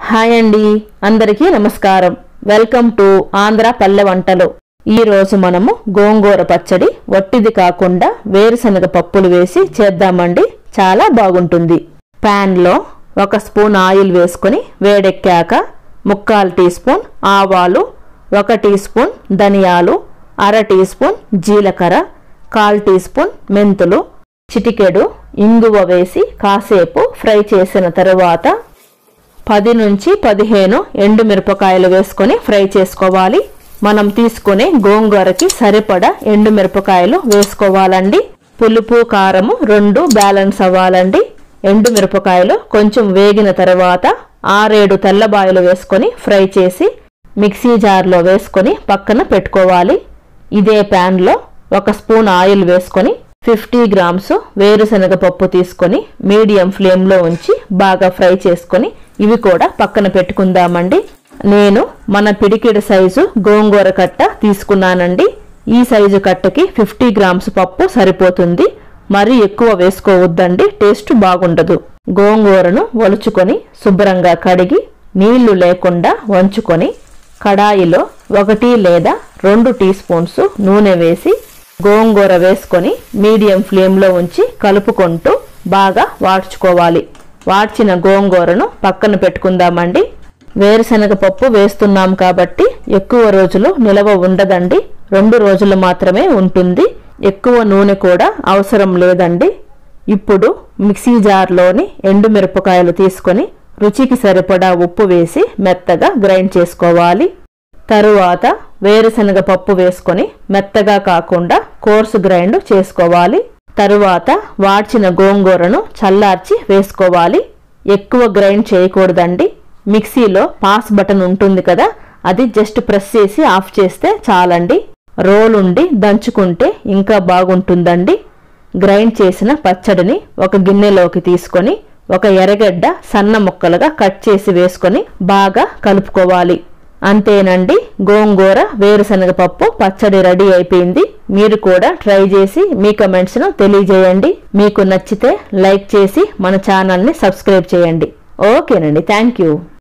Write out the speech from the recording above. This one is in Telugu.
హాయ్ అండి అందరికీ నమస్కారం వెల్కమ్ టు ఆంధ్ర పల్లె వంటలు ఈ రోజు మనము గోంగూర పచ్చడి వట్టిది కాకుండా వేరుశనగ పప్పులు వేసి చేద్దామండి చాలా బాగుంటుంది లో ఒక స్పూన్ ఆయిల్ వేసుకొని వేడెక్కాక ముక్కాలు టీ స్పూన్ ఆవాలు ఒక టీ స్పూన్ ధనియాలు అర టీ స్పూన్ జీలకర్ర కాల్ టీ స్పూన్ మెంతులు చిటికెడు ఇంగువ వేసి కాసేపు ఫ్రై చేసిన తరువాత పది నుంచి పదిహేను ఎండు మిరపకాయలు వేసుకొని ఫ్రై చేసుకోవాలి మనం తీసుకునే గోంగూరకి సరిపడా ఎండు మిరపకాయలు వేసుకోవాలండి పులుపు కారము రెండు బ్యాలెన్స్ అవ్వాలండి ఎండు మిరపకాయలు కొంచెం వేగిన తర్వాత ఆరేడు తెల్లబాయలు వేసుకొని ఫ్రై చేసి మిక్సీ జార్లో వేసుకొని పక్కన పెట్టుకోవాలి ఇదే ప్యాన్లో ఒక స్పూన్ ఆయిల్ వేసుకొని ఫిఫ్టీ గ్రామ్స్ వేరుశనగ పప్పు తీసుకొని మీడియం ఫ్లేమ్లో ఉంచి బాగా ఫ్రై చేసుకొని ఇవి కూడా పక్కన పెట్టుకుందామండి నేను మన పిడికిడి సైజు గోంగూర కట్ట తీసుకున్నానండి ఈ సైజు కట్టకి ఫిఫ్టీ గ్రామ్స్ పప్పు సరిపోతుంది మరి ఎక్కువ వేసుకోవద్దండి టేస్ట్ బాగుండదు గోంగూరను ఒలుచుకొని శుభ్రంగా కడిగి నీళ్లు లేకుండా వంచుకొని కడాయిలో ఒకటి లేదా రెండు టీ స్పూన్స్ నూనె వేసి గోంగూర వేసుకొని మీడియం ఫ్లేమ్లో ఉంచి కలుపుకుంటూ బాగా వాడ్చుకోవాలి వాడ్చిన గోంగూరను పక్కన పెట్టుకుందామండి వేరుశనగ పప్పు వేస్తున్నాం కాబట్టి ఎక్కువ రోజులు నిలవ ఉండదండి రెండు రోజులు మాత్రమే ఉంటుంది ఎక్కువ నూనె కూడా అవసరం లేదండి ఇప్పుడు మిక్సీ జార్లోని ఎండు మిరపకాయలు తీసుకొని రుచికి సరిపడా ఉప్పు వేసి మెత్తగా గ్రైండ్ చేసుకోవాలి తరువాత వేరుశనగ పప్పు వేసుకొని మెత్తగా కాకుండా కోర్సు గ్రైండ్ చేసుకోవాలి తరువాత వాడ్చిన గోంగూరను చల్లార్చి వేసుకోవాలి ఎక్కువ గ్రైండ్ చేయకూడదండి మిక్సీలో పాస్ బటన్ ఉంటుంది కదా అది జస్ట్ ప్రెస్ చేసి ఆఫ్ చేస్తే చాలండి రోల్ ఉండి దంచుకుంటే ఇంకా బాగుంటుందండి గ్రైండ్ చేసిన పచ్చడిని ఒక గిన్నెలోకి తీసుకొని ఒక ఎర్రగడ్డ సన్న ముక్కలుగా కట్ చేసి వేసుకొని బాగా కలుపుకోవాలి అంతేనండి గోంగూర వేరుశనగ పప్పు పచ్చడి రెడీ అయిపోయింది మీరు కూడా ట్రై చేసి మీ కమెంట్స్ను తెలియజేయండి మీకు నచ్చితే లైక్ చేసి మన ఛానల్ని సబ్స్క్రైబ్ చేయండి ఓకేనండి థ్యాంక్ యూ